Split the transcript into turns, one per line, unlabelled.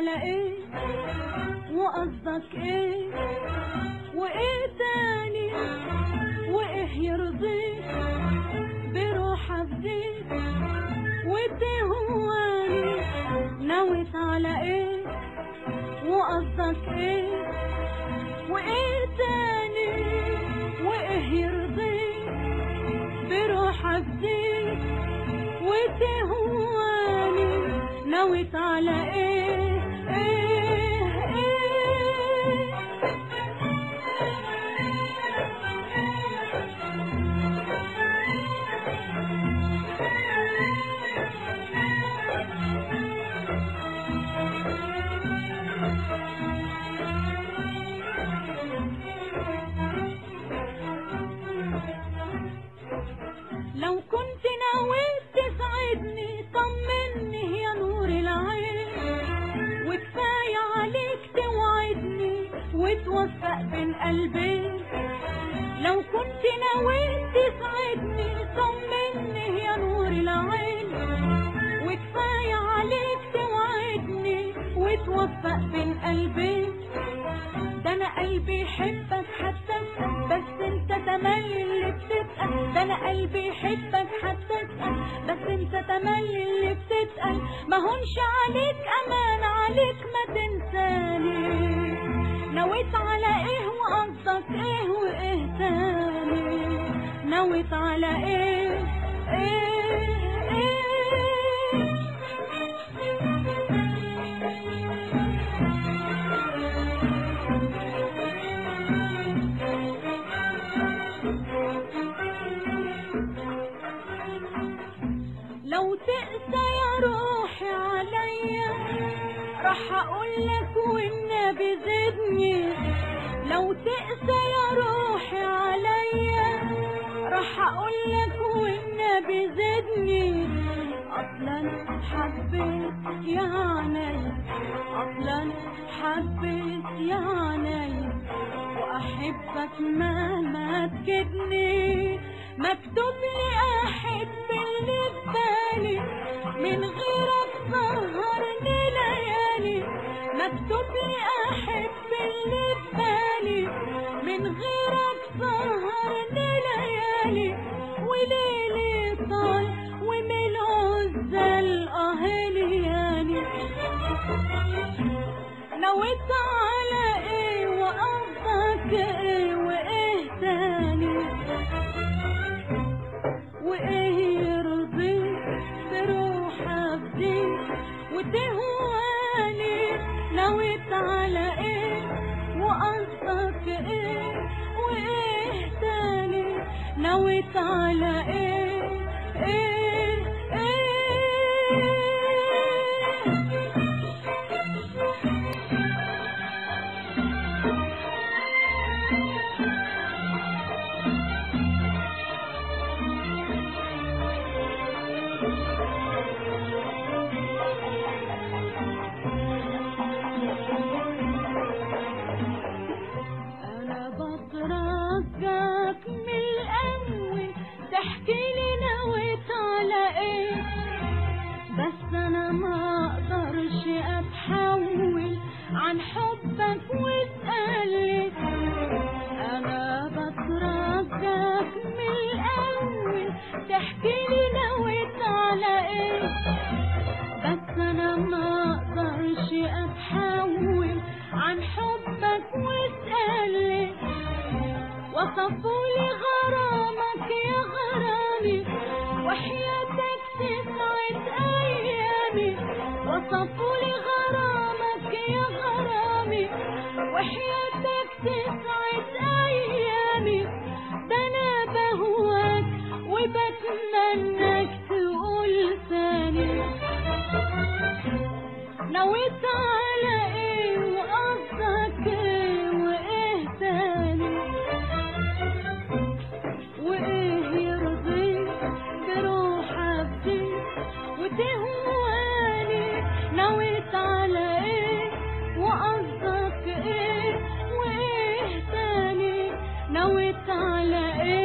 على ايه وقصدك ايه وايه تاني وايه يرضيك بروح افديك وتهواني نويت على ايه وقصدك ايه وايه تاني وايه يرضيك بروح افديك وتهواني نويت على ايه ايه ايه لو كنت ناوي تسعدني طمني يا نور العين وكفاية عليك توعدني وتوفق بين قلبين لو كنت ناوي تسعدني طمني يا نور العين وكفاية عليك توعدني وتوفق بين قلبين ده انا قلبي يحبك حتى اسأل بس انت تملي اللي بتسأل ده انا قلبي يحبك حتى اسأل بس انت تملي اللي بتسأل ما هونش عليك امان عليك ما تنساني نويت على ايه وقصدك ايه وايه تاني نويت على ايه ايه ايه لو تقسى يا روحي عليا راح اقولك والنبي زدني لو تقسى يا روحي عليا راح اقولك والنبي زدني اصلا حبيت يا عيني اصلا حبيت يا عيني واحبك مهما تكدني مكتوب لي احب اللي في بالي من غيرك سهرني ليالي مكتوب لي احب اللي في بالي من غيرك سهرني ليالي وليلي طال ومن عزل اهلياني نويت على ايه وقصدك ايه وايه تاني وايه يرضيك تروح افديك وتهواني نويت على ايه وقصدك ايه وايه تاني نويت على ايه ايه ايه انا بترجاك من الاول تحكي لي نويت على ايه بس انا ما اقدرش اتحول عن حبك واسألي انا بترجاك من الاول تحكي لي نويت على ايه بس انا ما اقدرش اتحول عن حبك واسألي وصفولي غرامك يا غرامي وحياتك تسعد ايامي وصفولي غرامك يا غرامي وحياتك تسعد ايامي ده انا بهواك وبتمناك تقول ثاني نويت على ايه وقصدك ايه وايه تاني وايه يرضيك بروح افديك وتهواني نويت على ايه وقصدك ايه وايه تاني نويت على ايه